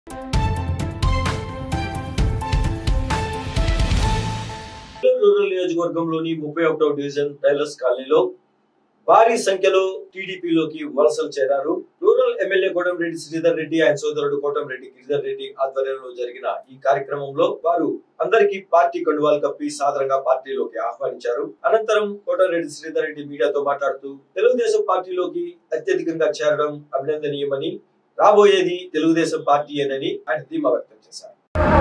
Rural నియోజకవర్గంలోని ముప్పై ఒకటో డివిజన్ టైలర్స్ కాలనీలో భారీ సంఖ్యలో టీడీపీలోకి వలసలు చేరారు రూరల్ ఎమ్మెల్యే కోటంరెడ్డి శ్రీధర్ రెడ్డి ఆయన సోదరుడు కోటంరెడ్డి గిరిధర్ రెడ్డి ఆధ్వర్యంలో జరిగిన ఈ కార్యక్రమంలో వారు అందరికీ పార్టీ కండువాలు కప్పి సాదరంగా పార్టీలోకి ఆహ్వానించారు అనంతరం కోటంరెడ్డి శ్రీధర్ రెడ్డి మీడియాతో మాట్లాడుతూ తెలుగుదేశం పార్టీలోకి అత్యధికంగా చేరడం అభినందనీయమని రాబోయేది తెలుగుదేశం పార్టీయేనని ఆయన ధీమా వ్యక్తం చేశారు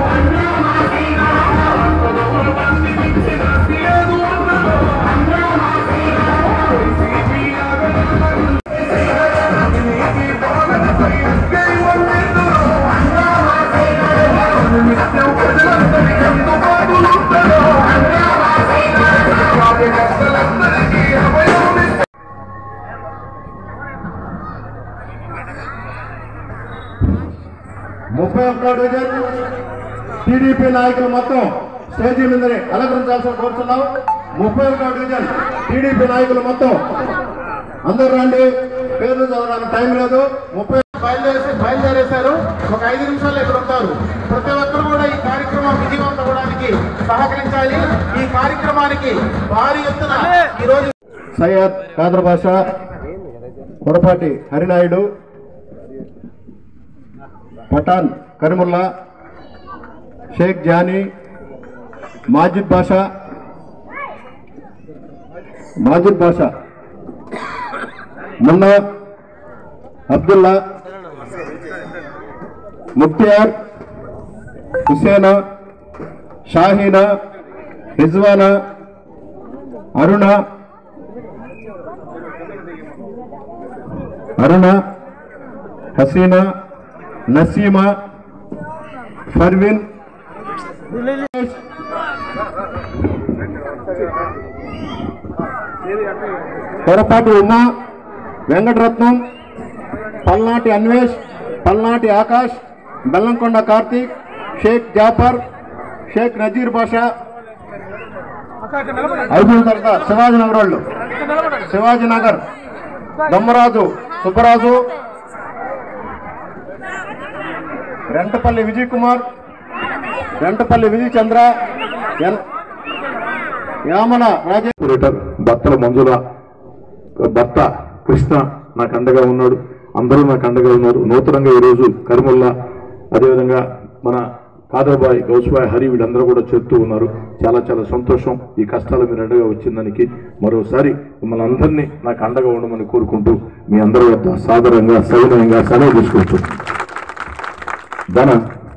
ముప్పై ఒక్క డివిజన్ టీడీపీ నాయకులు మొత్తం స్టేజీ మీదనే అలంకరించాల్సిన కోరుతున్నాం ముప్పై ఒక్క డివిజన్ టీడీపీ నాయకులు మొత్తం అందరూ రండి పేర్లు చదవడానికి టైం లేదు ముప్పై బయలుదేరి బయలుదేరేశారు ఒక ఐదు నిమిషాలు ఇక్కడ ఉంటారు ప్రతి ఒక్కరు కూడా ఈ కార్యక్రమం విజయవంతం అవడానికి సహకరించాలి ఈ కార్యక్రమానికి భారీ ఎత్తున ఈరోజు సయ్యద్ కాదర్ భాష కొరపాటి హరినాయుడు పఠాన్ కరిముల్లా షేక్ జానీ మాజిద్ బాషా మాజిద్ బాషా మున్నా అబ్దుల్లా ముక్తియార్ హుసేనా షాహీనా రిజ్వానా అరుణ అరుణ హసీనా నసీమా ఫర్విన్ పొరపాటి ఉమా వెంకటరత్నం పల్నాటి అన్వేష్ పల్నాటి ఆకాష్ బెల్లంకొండ కార్తీక్ షేక్ జాఫర్ షేక్ నజీర్ బాషా ఐదు తర్వాత శివాజీ నగర్ వాళ్ళు శివాజీ నగర్ దమ్మరాజు సుబ్బరాజు రెంటపల్లి విజయ్ కుమార్ రెంటపల్లి విజయ్ చంద్ర ఎన్- యామల రాజే ఆపరేటర్ భర్తల మంజుల భర్త కృష్ణ నాకు అండగా ఉన్నాడు అందరూ నాకు అండగా ఉన్నారు నూతనంగా ఈరోజు కరిముల్లా అదేవిధంగా మన కాదర్బాయ్ గౌస్బాయ్ హరి వీళ్ళందరూ కూడా చెప్తూ ఉన్నారు చాలా చాలా సంతోషం ఈ కష్టాలు మీరు అండగా వచ్చిందానికి మరోసారి మిమ్మల్ని అందరినీ నాకు అండగా ఉండమని కోరుకుంటూ మీ అందరి వద్ద సాదరంగా సవినయంగా సెలవు తీసుకుంటూ ధన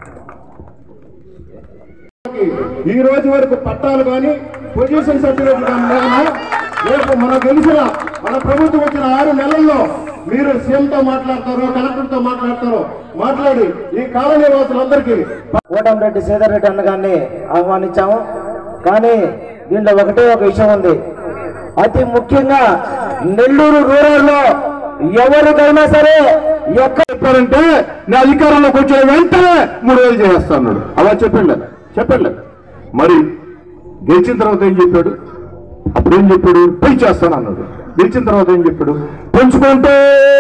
ఈ రోజు వరకు పట్టాలు కానీ పొజిషన్ సర్టిఫికేట్ కానీ లేకున్నా, రేపు మన గెలిచిన మన ప్రభుత్వం వచ్చిన ఆరు నెలల్లో మీరు సీఎంతో మాట్లాడతారో కలెక్టర్తో మాట్లాడతారో మాట్లాడి ఈ కాలనీ వాసులందరికీ కోటంరెడ్డి శ్రీధర్ రెడ్డి అన్నగారిని ఆహ్వానించాము కానీ దీంట్లో ఒకటే ఒక విషయం ఉంది అతి ముఖ్యంగా నెల్లూరు రూరల్లో ఎవరికైనా సరే ఎక్కడ చెప్పారంటే నా అధికారంలోకి వచ్చిన వెంటనే మూడు వేలు చేస్తాడు అలా చెప్పండి చెప్పండి మరి గెలిచిన తర్వాత ఏం చెప్పాడు అప్పుడు ఏం చెప్పాడు పై చేస్తాను అన్నాడు గెలిచిన తర్వాత ఏం చెప్పాడు పెంచుకుంటూ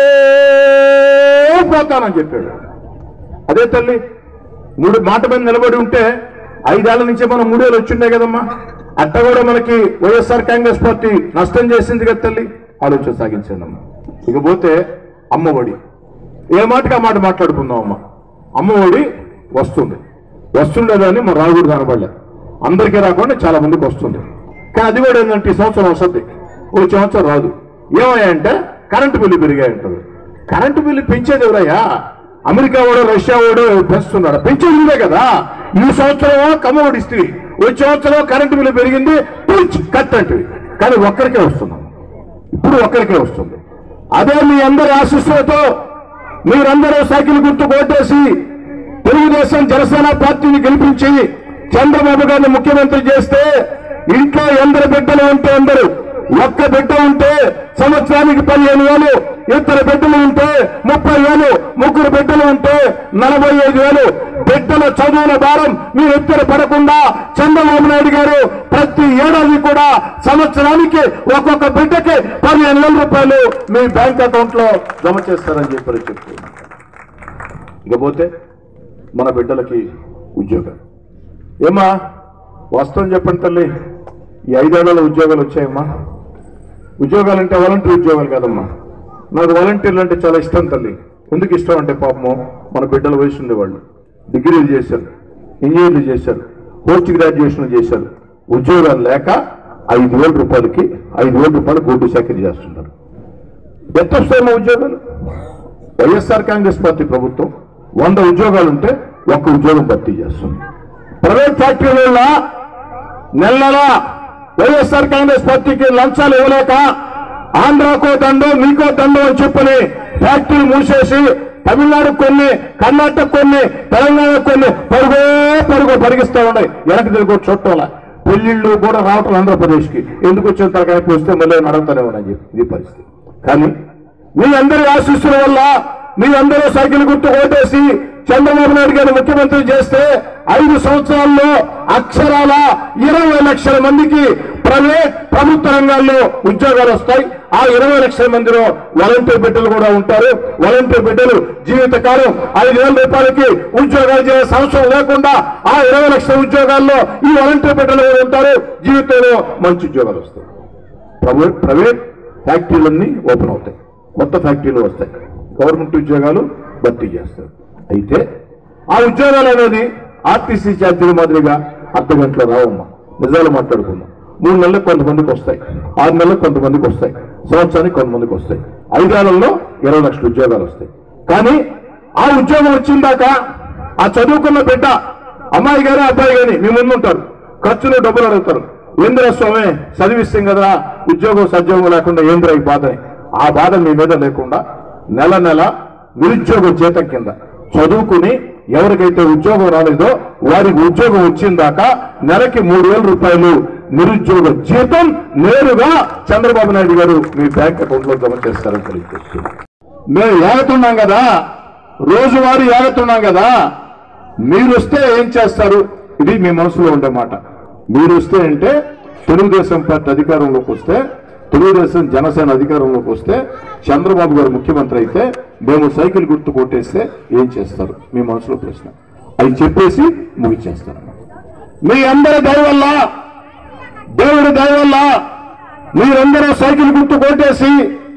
పోతానని చెప్పాడు అదే తల్లి మూడు మాట మీద నిలబడి ఉంటే ఐదేళ్ల నుంచే మనం మూడు వేలు వచ్చిండే కదమ్మా అట్ట కూడా మనకి వైఎస్ఆర్ కాంగ్రెస్ పార్టీ నష్టం చేసింది కదా తల్లి ఆలోచన సాగించండి అమ్మా ఇకపోతే అమ్మఒడి ఏ మాటకి ఆ మాట మాట్లాడుకుందాం అమ్మ అమ్మఒడి వస్తుంది వస్తుండేదాన్ని మన రాగుడు కనబడలే అందరికీ రాకుండా చాలా మందికి వస్తుంది కానీ అది కూడా ఏంటంటే ఈ సంవత్సరం వస్తుంది ఒక సంవత్సరం రాదు ఏమయ్యాయంటే కరెంటు బిల్లు పెరిగాయంటారు కరెంటు బిల్లు పెంచేది ఎవరయ్యా అమెరికా వాడు రష్యా వాడు పెంచుతున్నాడు పెంచేది నువ్వే కదా ఈ సంవత్సరం కమ్మఒడి ఇస్తుంది వచ్చే సంవత్సరం కరెంటు బిల్లు పెరిగింది పిచ్ కట్ అంటివి కానీ ఒక్కరికే వస్తున్నాం ఇప్పుడు ఒక్కరికే వస్తుంది అదే మీ అందరి ఆశీస్సులతో మీరందరూ సైకిల్ గుర్తు కొట్టేసి తెలుగుదేశం జనసేన పార్టీని గెలిపించి చంద్రబాబు గారిని ముఖ్యమంత్రి చేస్తే ఇంట్లో ఎందరు బిడ్డలు ఉంటే అందరూ ఒక్క బిడ్డ ఉంటే సంవత్సరానికి పదిహేను వేలు ఇద్దరు బిడ్డలు ఉంటే ముప్పై వేలు ముగ్గురు బిడ్డలు ఉంటే నలభై ఐదు వేలు బిడ్డల చదువుల భారం మీరు ఎత్తున పడకుండా చంద్రబాబు నాయుడు గారు ప్రతి ఏడాది కూడా సంవత్సరానికి ఒక్కొక్క బిడ్డకి పదిహేను వేల రూపాయలు మీ బ్యాంక్ అకౌంట్ లో జమ చేస్తారని చెప్పి చెప్తున్నారు ఇకపోతే మన బిడ్డలకి ఉద్యోగం ఏమా వాస్తవం చెప్పండి తల్లి ఈ ఐదేళ్లలో ఉద్యోగాలు వచ్చాయమ్మా ఉద్యోగాలు అంటే వాలంటీర్ ఉద్యోగాలు కాదమ్మా నాకు వాలంటీర్లు అంటే చాలా ఇష్టం తల్లి ఎందుకు ఇష్టం అంటే పాపము మన బిడ్డల వయసు ఉండేవాళ్ళు డిగ్రీలు చేశారు ఇంజనీర్లు చేశారు పోస్ట్ గ్రాడ్యుయేషన్ చేశారు ఉద్యోగాలు లేక ఐదు వేల రూపాయలకి ఐదు వేల రూపాయలు గోల్డ్ చాకరీ చేస్తున్నారు ఎంత వస్తాయమ్మా ఉద్యోగాలు వైఎస్ఆర్ కాంగ్రెస్ పార్టీ ప్రభుత్వం వంద ఉద్యోగాలుంటే ఒక్క ఉద్యోగం భర్తీ చేస్తుంది ప్రైవేట్ ఫ్యాక్టరీల నెల నెల వైఎస్ఆర్ కాంగ్రెస్ పార్టీకి లంచాలు ఇవ్వలేక ఆంధ్రాకో దండో మీకో దండో అని చెప్పని ఫ్యాక్టరీలు మూసేసి తమిళనాడు కొన్ని కర్ణాటక కొన్ని తెలంగాణ కొన్ని పరుగో పరుగో పరిగిస్తూ ఉన్నాయి వెనక్కి తిరిగి చూడటంలా పెళ్లిళ్ళు కూడా రావటం ఆంధ్రప్రదేశ్కి ఎందుకు వచ్చిన తరకాయ పోస్తే మళ్ళీ నడుగుతానే ఉన్నాయని చెప్పి ఇది పరిస్థితి కానీ మీ అందరి ఆశీస్సుల వల్ల మీ అందరూ సైకిల్ గుర్తు ఓటేసి చంద్రబాబు నాయుడు గారిని ముఖ్యమంత్రి చేస్తే ఐదు సంవత్సరాల్లో అక్షరాల ఇరవై లక్షల మందికి ప్రైవేట్ ప్రభుత్వ రంగాల్లో ఉద్యోగాలు వస్తాయి ఆ ఇరవై లక్షల మందిలో వాలంటీర్ బిడ్డలు కూడా ఉంటారు వాలంటీర్ బిడ్డలు జీవితకాలం ఐదు వేల రూపాయలకి ఉద్యోగాలు చేసే అవసరం లేకుండా ఆ ఇరవై లక్షల ఉద్యోగాల్లో ఈ వాలంటీర్ బిడ్డలు కూడా ఉంటారు జీవితంలో మంచి ఉద్యోగాలు వస్తాయి ప్రైవేట్ ప్రైవేట్ ఫ్యాక్టరీలన్నీ ఓపెన్ అవుతాయి కొత్త ఫ్యాక్టరీలు వస్తాయి గవర్నమెంట్ ఉద్యోగాలు భర్తీ చేస్తారు అయితే ఆ ఉద్యోగాలు అనేది ఆర్టీసీ ఛార్జీల మాదిరిగా అర్ధ గంటలో రావమ్మా నిజాలు మాట్లాడుకుందాం మూడు నెలలకు కొంతమందికి వస్తాయి ఆరు నెలలకు కొంతమందికి వస్తాయి సంవత్సరానికి కొంతమందికి వస్తాయి ఐదేళ్లలో ఇరవై లక్షల ఉద్యోగాలు వస్తాయి కానీ ఆ ఉద్యోగం వచ్చిందాక ఆ చదువుకున్న బిడ్డ అమ్మాయి గాని అబ్బాయి గాని మీ ముందు ఉంటారు ఖర్చులు డబ్బులు అడుగుతారు ఏంద్ర స్వామి చదివిస్తాం కదా ఉద్యోగం సద్యోగం లేకుండా ఏంద్ర ఈ బాధ ఆ బాధ మీ మీద లేకుండా నెల నెల నిరుద్యోగ జీతం కింద చదువుకుని ఎవరికైతే ఉద్యోగం రాలేదో వారికి ఉద్యోగం వచ్చిందాక నెలకి మూడు వేల రూపాయలు నిరుద్యోగ జీతం నేరుగా చంద్రబాబు నాయుడు గారు మీ బ్యాంక్ అకౌంట్ లో జమ చేస్తారని తెలియజేస్తున్నారు మేము ఏగుతున్నాం కదా రోజువారీ ఏగుతున్నాం కదా మీరు వస్తే ఏం చేస్తారు ఇది మీ మనసులో ఉండే మాట మీరు వస్తే అంటే తెలుగుదేశం పార్టీ అధికారంలోకి వస్తే తెలుగుదేశం జనసేన అధికారంలోకి వస్తే చంద్రబాబు గారు ముఖ్యమంత్రి అయితే మేము సైకిల్ గుర్తు కొట్టేస్తే ఏం చేస్తారు మీ మనసులో ప్రశ్న అది చెప్పేసి ముగిచేస్తారు మీ అందరి దయ వల్ల దేవుడి దయ వల్ల మీరందరూ సైకిల్ గుర్తు కొట్టేసి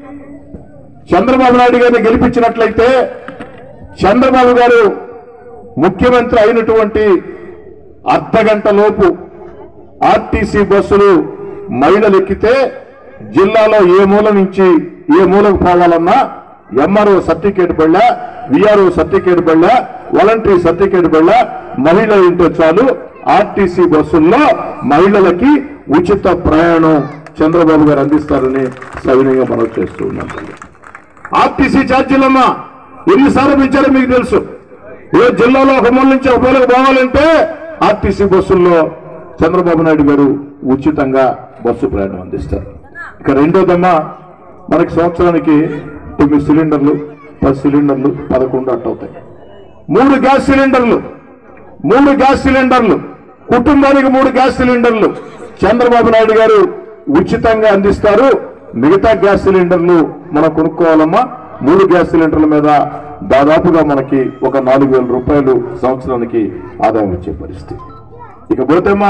చంద్రబాబు నాయుడు గారిని గెలిపించినట్లయితే చంద్రబాబు గారు ముఖ్యమంత్రి అయినటువంటి అర్ధ గంట లోపు ఆర్టీసీ బస్సులు మహిళలు ఎక్కితే జిల్లాలో ఏ మూల నుంచి ఏ మూలకు పోవాలన్నా ఎంఆర్ఓ సర్టిఫికేట్ బళ్ళ విఆర్ఓ సర్టిఫికేట్ బళ్ళ వాలంటరీ సర్టిఫికేట్ బళ్ళ మహిళ ఉంటే చాలు ఆర్టీసీ బస్సుల్లో మహిళలకి ఉచిత ప్రయాణం చంద్రబాబు గారు అందిస్తారని సవినయంగా మనం చేస్తూ ఉన్నాం ఆర్టీసీ ఛార్జీలమ్మా ఎన్నిసార్లు పెంచారో మీకు తెలుసు ఏ జిల్లాలో ఒక మూల నుంచి ఒక మూలకు పోవాలంటే ఆర్టీసీ బస్సుల్లో చంద్రబాబు నాయుడు గారు ఉచితంగా బస్సు ప్రయాణం అందిస్తారు ఇక రెండోదమ్మా మనకి సంవత్సరానికి తొమ్మిది సిలిండర్లు పది సిలిండర్లు పదకొండు అట్ట అవుతాయి మూడు గ్యాస్ సిలిండర్లు మూడు గ్యాస్ సిలిండర్లు కుటుంబానికి మూడు గ్యాస్ సిలిండర్లు చంద్రబాబు నాయుడు గారు ఉచితంగా అందిస్తారు మిగతా గ్యాస్ సిలిండర్లు మనం కొనుక్కోవాలమ్మా మూడు గ్యాస్ సిలిండర్ల మీద దాదాపుగా మనకి ఒక నాలుగు వేల రూపాయలు సంవత్సరానికి ఆదాయం వచ్చే పరిస్థితి ఇకపోతే మా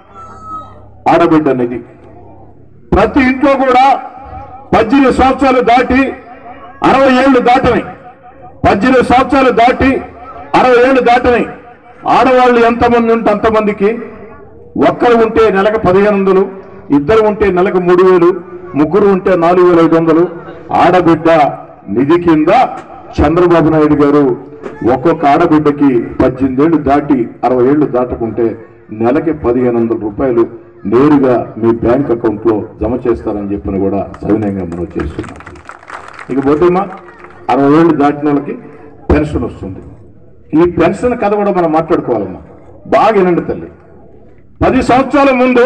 ఆడబిడ్డ నిధి ప్రతి ఇంట్లో కూడా పద్దెనిమిది సంవత్సరాలు దాటి అరవై ఏళ్ళు దాటని పద్దెనిమిది సంవత్సరాలు దాటి అరవై ఏళ్ళు దాటని ఆడవాళ్ళు ఎంతమంది ఉంటే అంతమందికి ఒక్కరు ఉంటే నెలకు పదిహేను వందలు ఇద్దరు ఉంటే నెలకు మూడు వేలు ముగ్గురు ఉంటే నాలుగు వేల ఐదు వందలు ఆడబిడ్డ నిధి కింద చంద్రబాబు నాయుడు గారు ఒక్కొక్క ఆడబిడ్డకి పద్దెనిమిది ఏళ్ళు దాటి అరవై ఏళ్ళు దాటుకుంటే నెలకి పదిహేను వందల రూపాయలు నేరుగా మీ బ్యాంక్ అకౌంట్ లో జమ చేస్తారని చెప్పిన కూడా సవినయంగా మనం చేస్తున్నాం ఇకపోతే మా అరవై ఏళ్ళు దాటిన వాళ్ళకి పెన్షన్ వస్తుంది ఈ పెన్షన్ కథ కూడా మనం మాట్లాడుకోవాలమ్మా బాగా వినండి తల్లి పది సంవత్సరాల ముందు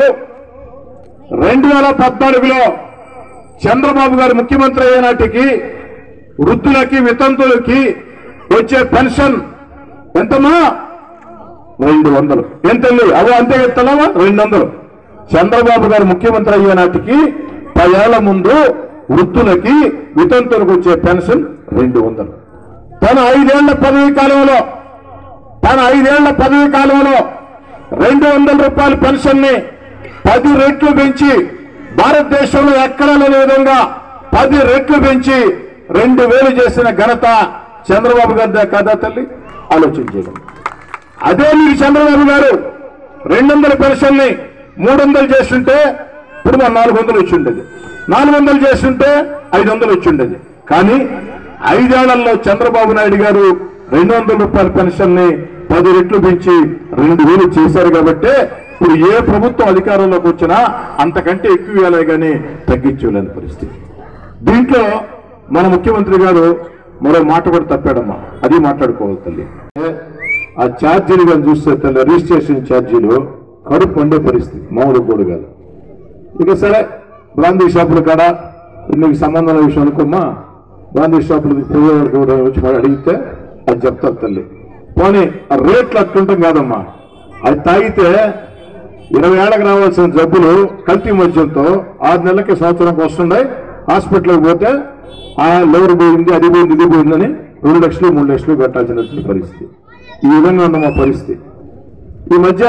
రెండు వేల పద్నాలుగులో చంద్రబాబు గారు ముఖ్యమంత్రి అయ్యే నాటికి వృద్ధులకి వితంతులకి వచ్చే పెన్షన్ ఎంతమా రెండు వందలు ఎంతండి అవు అంతే చెప్తున్నావా రెండు వందలు చంద్రబాబు గారు ముఖ్యమంత్రి అయ్యే నాటికి పదేళ్ల ముందు వృద్ధులకి వితంతులకు వచ్చే పెన్షన్ రెండు వందలు తన ఐదేళ్ల పదవి కాలంలో తన ఐదేళ్ల పదవి కాలంలో రెండు వందల రూపాయల పెన్షన్ ని పది రెట్లు పెంచి భారతదేశంలో ఎక్కడా లేని విధంగా పది రెట్లు పెంచి రెండు వేలు చేసిన ఘనత చంద్రబాబు గారి కదా తల్లి ఆలోచించేది అదే మీకు చంద్రబాబు గారు రెండు వందల పెన్షన్ ని మూడు వందలు చేస్తుంటే ఇప్పుడు మన నాలుగు వందలు వచ్చి ఉండేది నాలుగు వందలు చేస్తుంటే ఐదు వందలు వచ్చి ఉండేది కానీ ఐదేళ్లలో చంద్రబాబు నాయుడు గారు రెండు వందల రూపాయల పెన్షన్ ని పది రెట్లు పెంచి రెండు వేలు చేశారు కాబట్టి ఇప్పుడు ఏ ప్రభుత్వం అధికారంలోకి వచ్చినా అంతకంటే ఎక్కువ ఇవ్వాలి కానీ తగ్గించలేని పరిస్థితి దీంట్లో మన ముఖ్యమంత్రి గారు మరో మాట కూడా తప్పాడమ్మా అది మాట్లాడుకోవాలి తల్లి ఆ ఛార్జీలు కానీ చూస్తే తల్లి రిజిస్ట్రేషన్ ఛార్జీలు కడుపు పండే పరిస్థితి మామూలు కూడా కాదు ఇక సరే బ్రాందీ షాపుల కాడ నీకు సంబంధం లేని విషయం అనుకోమ్మా బ్రాందీ షాపులు పోయేవాడికి కూడా వచ్చి మరి అడిగితే అది చెప్తారు తల్లి పోనీ ఆ రేట్లు అట్టుంటాం కాదమ్మా అది తాగితే ఇరవై ఏళ్ళకి రావాల్సిన జబ్బులు కల్తీ మద్యంతో ఆరు నెలలకి సంవత్సరంకి వస్తున్నాయి హాస్పిటల్కి పోతే ఆ లివర్ పోయింది అది పోయింది ఇది పోయిందని రెండు లక్షలు మూడు లక్షలు కట్టాల్సినటువంటి పరిస్థితి ఈ విధంగా ఉంది మా పరిస్థితి ఈ మధ్య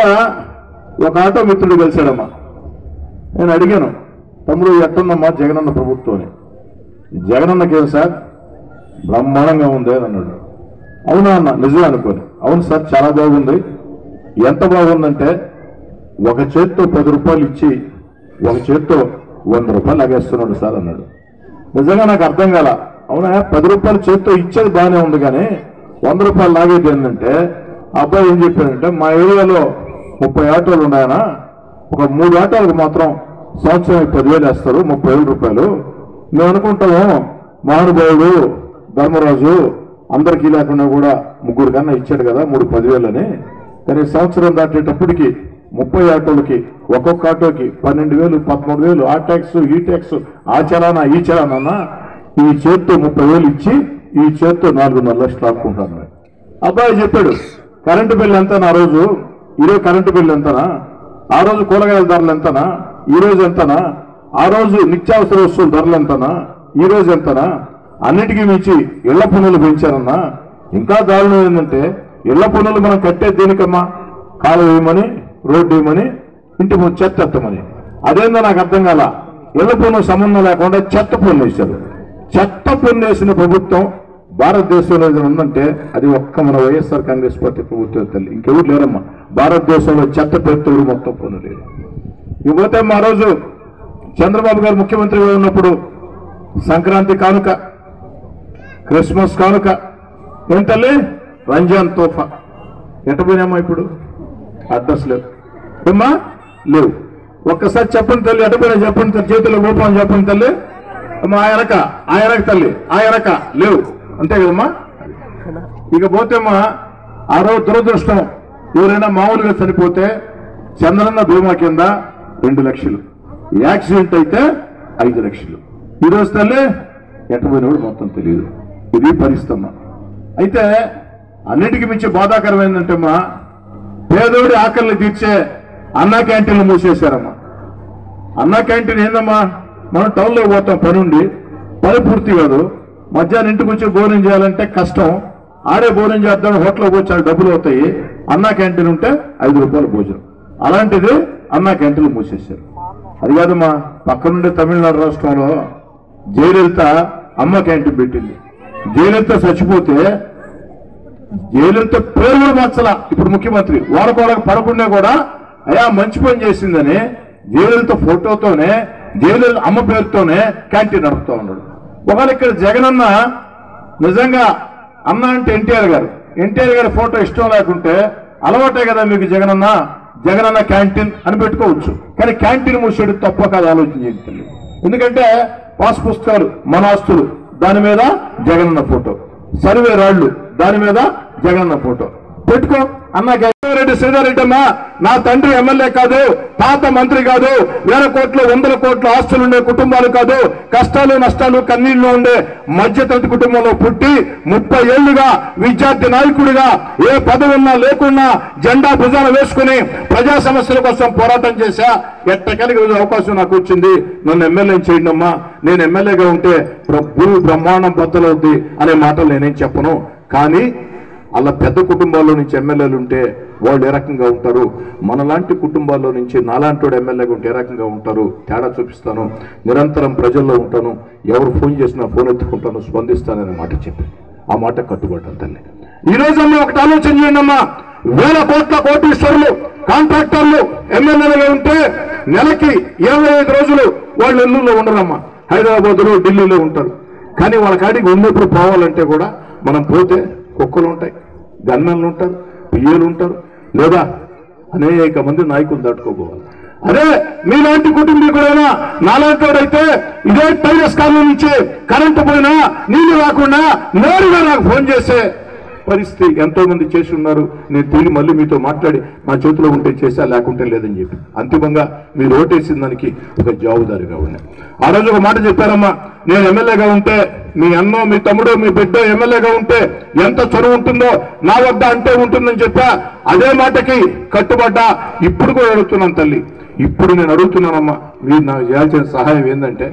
ఒక ఆటో మిత్రుడు కలిశాడమ్మా నేను అడిగాను తమ్ముడు ఎట్టుందమ్మా జగనన్న ప్రభుత్వం అని జగనన్నకేం సార్ బ్రహ్మాండంగా ఉంది అని అన్నాడు అవునా అన్న నిజమే అనుకోని అవును సార్ చాలా బాగుంది ఎంత బాగుందంటే ఒక చేత్తో పది రూపాయలు ఇచ్చి ఒక చేత్తో వంద రూపాయలు లాగేస్తున్నాడు సార్ అన్నాడు నిజంగా నాకు అర్థం కాల అవునా పది రూపాయలు చేత్తో ఇచ్చేది బాగానే ఉంది కానీ వంద రూపాయలు లాగేది ఏంటంటే ఆ అబ్బాయి ఏం చెప్పాడంటే మా ఏరియాలో ముప్పై ఆటోలు ఉన్నాయనా ఒక మూడు ఆటోలకు మాత్రం సంవత్సరం పదివేలు వేస్తారు ముప్పై వేల రూపాయలు మేము అనుకుంటాము మహానుభావుడు ధర్మరాజు అందరికీ లేకుండా కూడా ముగ్గురు కన్నా ఇచ్చాడు కదా మూడు పదివేలని కానీ సంవత్సరం దాటేటప్పటికి ముప్పై ఆటోలకి ఒక్కొక్క ఆటోకి పన్నెండు వేలు పదమూడు వేలు ఆ ట్యాక్స్ ఈ ట్యాక్స్ ఆ చలానా ఈ చలానా ఈ చేత్తో ముప్పై వేలు ఇచ్చి ఈ చేత్తో నాలుగున్నర లక్షలు ఆపుకుంటాను అబ్బాయి చెప్పాడు కరెంటు బిల్లు ఎంత ఆ రోజు ఈరోజు కరెంటు బిల్లు ఎంతనా ఆ రోజు కూరగాయల ధరలు ఎంతనా ఈ రోజు ఎంతనా ఆ రోజు నిత్యావసర వస్తువుల ధరలు ఎంతనా ఈ రోజు ఎంతనా అన్నిటికీ మించి ఇళ్ల పన్నులు పెంచారన్నా ఇంకా దారుణం ఏంటంటే ఇళ్ల పన్నులు మనం కట్టేది దేనికమ్మా కాలు వేయమని రోడ్డు వేయమని ఇంటి ముందు చెత్త ఎత్తమని అదేందో నాకు అర్థం కాల ఇళ్ల పన్ను సంబంధం లేకుండా చెత్త పన్ను వేశారు చెత్త పన్ను వేసిన ప్రభుత్వం భారతదేశంలో ఏదైనా ఉందంటే అది ఒక్క మన వైఎస్ఆర్ కాంగ్రెస్ పార్టీ ప్రభుత్వం తల్లి ఇంకెవరు లేరమ్మా భారతదేశంలో చెత్త పెద్దోడు మొత్తం పన్ను లేదు ఇకపోతే మా రోజు చంద్రబాబు గారు ముఖ్యమంత్రిగా ఉన్నప్పుడు సంక్రాంతి కానుక క్రిస్మస్ కానుక ఏం తల్లి రంజాన్ తోఫా ఎట్ట పోయినామా ఇప్పుడు అడ్రస్ లేవు ఏమ్మా లేవు ఒక్కసారి చెప్పండి తల్లి ఎట్ట పోయినా చెప్పండి తల్లి చేతిలో రూపం చెప్పండి తల్లి అమ్మా ఆ ఎనక ఆ ఎనక తల్లి ఆ ఎనక లేవు అంతే కదమ్మా ఇక పోతేమ్మా ఆ రోజు దురదృష్టం ఎవరైనా మామూలుగా చనిపోతే చంద్రన్న బీమా కింద రెండు లక్షలు యాక్సిడెంట్ అయితే ఐదు లక్షలు ఈ రోజు తల్లి ఎట్టబోయినవాడు మొత్తం తెలియదు ఇది పరిస్థితి అమ్మా అయితే అన్నిటికీ మించి బాధాకరం ఏంటంటే అమ్మా పేదోడి ఆకలిని తీర్చే అన్నా క్యాంటీన్లు మూసేశారమ్మా అన్నా క్యాంటీన్ ఏందమ్మా మనం టౌన్లో పోతాం పని ఉండి పని పూర్తి కాదు మధ్యాహ్నం ఇంటికి వచ్చి భోజనం చేయాలంటే కష్టం ఆడే భోజనం చేద్దాం హోటల్కి వచ్చి ఆడ డబ్బులు అవుతాయి అన్నా క్యాంటీన్ ఉంటే ఐదు రూపాయల భోజనం అలాంటిది అన్నా క్యాంటీన్లు మూసేశారు అది కాదమ్మా పక్కనుండే తమిళనాడు రాష్ట్రంలో జయలలిత అమ్మ క్యాంటీన్ పెట్టింది జయలలిత చచ్చిపోతే జయలలిత పేరు కూడా మార్చలా ఇప్పుడు ముఖ్యమంత్రి వాడకోడకు పడకుండా కూడా అయా మంచి పని చేసిందని జయలలిత ఫోటోతోనే జయలలిత అమ్మ పేరుతోనే క్యాంటీన్ నడుపుతా ఉన్నాడు ఒకవేళ ఇక్కడ జగనన్న నిజంగా అన్న అంటే ఎన్టీఆర్ గారు ఎన్టీఆర్ గారి ఫోటో ఇష్టం లేకుంటే అలవాటే కదా మీకు జగనన్న జగనన్న క్యాంటీన్ అని పెట్టుకోవచ్చు కానీ క్యాంటీన్ మూసేడు తప్ప కాదు ఆలోచన చేయండి తల్లి. ఎందుకంటే పాస్ పుస్తకాలు మన ఆస్తులు దాని మీద జగనన్న ఫోటో సర్వే రాళ్ళు దాని మీద జగనన్న ఫోటో పెట్టుకో అన్న రెడ్డి శ్రీధర్రెడ్డి అమ్మ నా తండ్రి ఎమ్మెల్యే కాదు తాత మంత్రి కాదు వేల కోట్లు వందల కోట్ల ఆస్తులు ఉండే కుటుంబాలు కాదు కష్టాలు నష్టాలు కన్నీళ్లు ఉండే మధ్యతరగతి కుటుంబంలో పుట్టి ముప్పై ఏళ్లుగా విద్యార్థి నాయకుడిగా ఏ పదవి ఉన్నా లేకున్నా జెండా భుజాన వేసుకుని ప్రజా సమస్యల కోసం పోరాటం చేశా ఎట్టకెళ్ళి ఈరోజు అవకాశం నాకు వచ్చింది నన్ను ఎమ్మెల్యే చేయండి అమ్మా నేను ఎమ్మెల్యేగా ఉంటే ప్ర- భూమి బ్రహ్మాండం బద్దలవుద్ది అనే మాటలు నేనేం చెప్పను కానీ అలా పెద్ద కుటుంబాల్లో నుంచి ఎమ్మెల్యేలు ఉంటే వాళ్ళు ఏ రకంగా ఉంటారు మనలాంటి కుటుంబాల్లో నుంచి నాలాంటి వాడు ఎమ్మెల్యేగా ఉంటే ఏ రకంగా ఉంటారు తేడా చూపిస్తాను నిరంతరం ప్రజల్లో ఉంటాను ఎవరు ఫోన్ చేసినా ఫోన్ ఎత్తుకుంటాను స్పందిస్తాననే మాట చెప్పి ఆ మాట కట్టుబడ్డాను తల్లి ఈ రోజమ్మా ఒకటి ఆలోచన చేయండి అమ్మా వేల కోట్ల కోటీశ్వరులు కాంట్రాక్టర్లు ఎమ్మెల్యేలుగా ఉంటే నెలకి ఇరవై ఐదు రోజులు వాళ్ళు నెల్లూరులో ఉండరమ్మా హైదరాబాద్లో ఢిల్లీలో ఉంటారు కానీ వాళ్ళ కాడికి ఉన్నప్పుడు పోవాలంటే కూడా మనం పోతే కుక్కలు ఉంటాయి గన్మెన్లు ఉంటారు పియ్యలు ఉంటారు లేదా అనేక మంది నాయకులు దాటుకోపోవాలి అదే మీలాంటి కుటుంబీకుడైనా నాలాంటి వాడైతే ఇదే టైరస్ కాలం నుంచి కరెంటు పోయినా నీళ్లు రాకుండా నేరుగా నాకు ఫోన్ చేసే పరిస్థితి ఎంతో మంది చేసి ఉన్నారు నేను తిరిగి మళ్ళీ మీతో మాట్లాడి నా చేతిలో ఉంటే చేసా లేకుంటే లేదని చెప్పి అంతిమంగా మీరు ఓటేసిన దానికి ఒక జవాబుదారిగా ఉన్నా ఆ రోజు ఒక మాట చెప్పారమ్మా నేను ఎమ్మెల్యేగా ఉంటే మీ అన్నో మీ తమ్ముడో మీ బిడ్డ ఎమ్మెల్యేగా ఉంటే ఎంత చొరవ ఉంటుందో నా వద్ద అంటే ఉంటుందని చెప్పా అదే మాటకి కట్టుబడ్డా ఇప్పుడు కూడా అడుగుతున్నాను తల్లి ఇప్పుడు నేను అడుగుతున్నానమ్మా మీరు నాకు చేయాల్సిన సహాయం ఏంటంటే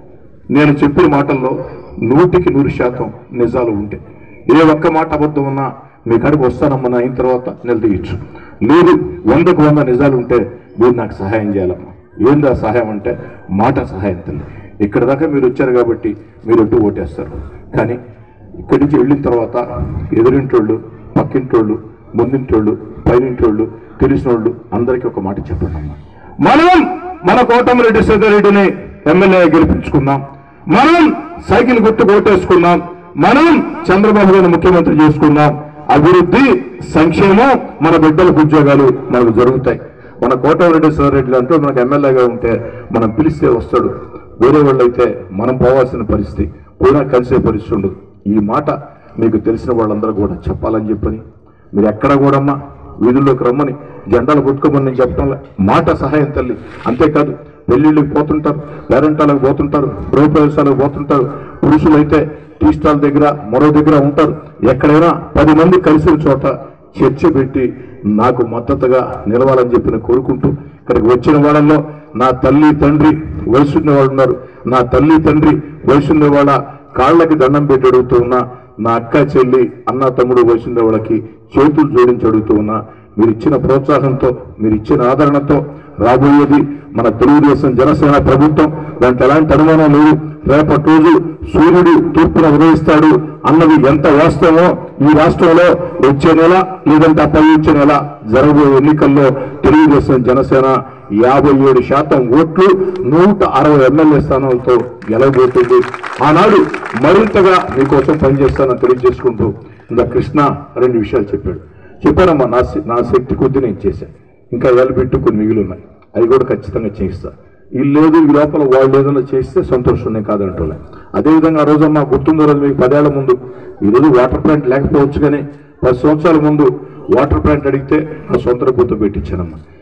నేను చెప్పిన మాటల్లో నూటికి నూరు శాతం నిజాలు ఉంటాయి ఏ ఒక్క మాట అబద్ధం ఉన్నా మీ కాడికి వస్తానమ్మా అయిన తర్వాత నిలదీయచ్చు లేదు వందకు వంద నిజాలు ఉంటే మీరు నాకు సహాయం చేయాలమ్మా ఏందా సహాయం అంటే మాట సహాయం తల్లి ఇక్కడ దాకా మీరు వచ్చారు కాబట్టి మీరు ఒట్టు ఓటేస్తారు కానీ ఇక్కడి నుంచి వెళ్ళిన తర్వాత ఎదురింటోళ్ళు పక్కింటోళ్ళు ముందింటోళ్ళు పైనింటోళ్ళు తెలిసిన వాళ్ళు అందరికీ ఒక మాట చెప్పండి అమ్మా మనం మన కోటమిరెడ్డి సీతారెడ్డిని ఎమ్మెల్యే గెలిపించుకుందాం మనం సైకిల్ గుర్తు కోటేసుకుందాం మనం చంద్రబాబు గారిని ముఖ్యమంత్రి చేసుకుందాం అభివృద్ధి సంక్షేమం మన బిడ్డలకు ఉద్యోగాలు మనకు జరుగుతాయి మన కోటమిరెడ్డి సీతారెడ్డి అంటూ మనకు ఎమ్మెల్యేగా ఉంటే మనం పిలిస్తే వస్తాడు వేరే వాళ్ళు అయితే మనం పోవాల్సిన పరిస్థితి పోయినా కలిసే పరిస్థితి ఉండదు ఈ మాట మీకు తెలిసిన వాళ్ళందరూ కూడా చెప్పాలని చెప్పని మీరు ఎక్కడ కూడా అమ్మా వీధుల్లోకి రమ్మని జెండాలు కొట్టుకోమని నేను చెప్పడం లే. మాట సహాయం తల్లి అంతేకాదు పెళ్లిళ్ళకి పోతుంటారు పేరెంటాలకు పోతుంటారు గృహప్రవేశాలకు పోతుంటారు పురుషులైతే టీ స్టాల్ దగ్గర మరో దగ్గర ఉంటారు ఎక్కడైనా పది మంది కలిసిన చోట చర్చ పెట్టి నాకు మద్దతుగా నిలవాలని చెప్పి నేను కోరుకుంటూ ఇక్కడికి వచ్చిన వాళ్ళల్లో నా తల్లి తండ్రి వయసున్న వాళ్ళు ఉన్నారు నా తల్లి తండ్రి వయసున్న వాళ్ళ కాళ్ళకి దండం పెట్టి అడుగుతూ ఉన్నా నా అక్క చెల్లి అన్న తమ్ముడు వయసున్న వాళ్ళకి చేతులు జోడించి అడుగుతూ ఉన్నా మీరు ఇచ్చిన ప్రోత్సాహంతో మీరు ఇచ్చిన ఆదరణతో రాబోయేది మన తెలుగుదేశం జనసేన ప్రభుత్వం దాంట్లో ఎలాంటి అనుమానం లేదు రేపటి రోజు సూర్యుడు తూర్పున ఉదయిస్తాడు అన్నది ఎంత వాస్తవమో ఈ రాష్ట్రంలో వచ్చే నెల లేదంటే పై వచ్చే నెల జరగబోయే ఎన్నికల్లో తెలుగుదేశం జనసేన యాభై ఏడు శాతం ఓట్లు నూట అరవై ఎమ్మెల్యే స్థానాలతో గెలవబోతుంది ఆనాడు మరింతగా మీకోసం పనిచేస్తానని తెలియజేసుకుంటూ ఇంకా కృష్ణ రెండు విషయాలు చెప్పాడు చెప్పానమ్మా నా శ- నా శక్తి కొద్దీ నేను చేశాను ఇంకా వేలు పెట్టు కొన్ని మిగిలి ఉన్నాయి అవి కూడా ఖచ్చితంగా చేయిస్తా ఈ లేదు ఈ లోపల వాళ్ళు ఏదైనా చేస్తే సంతోషం నేను కాదంటులే అదేవిధంగా ఆ రోజమ్మా గుర్తుందో రోజు మీకు పదేళ్ల ముందు ఈ రోజు వాటర్ ప్లాంట్ లేకపోవచ్చు కానీ పది సంవత్సరాల ముందు వాటర్ ప్లాంట్ అడిగితే నా సొంత డబ్బుతో పెట్టించానమ్మా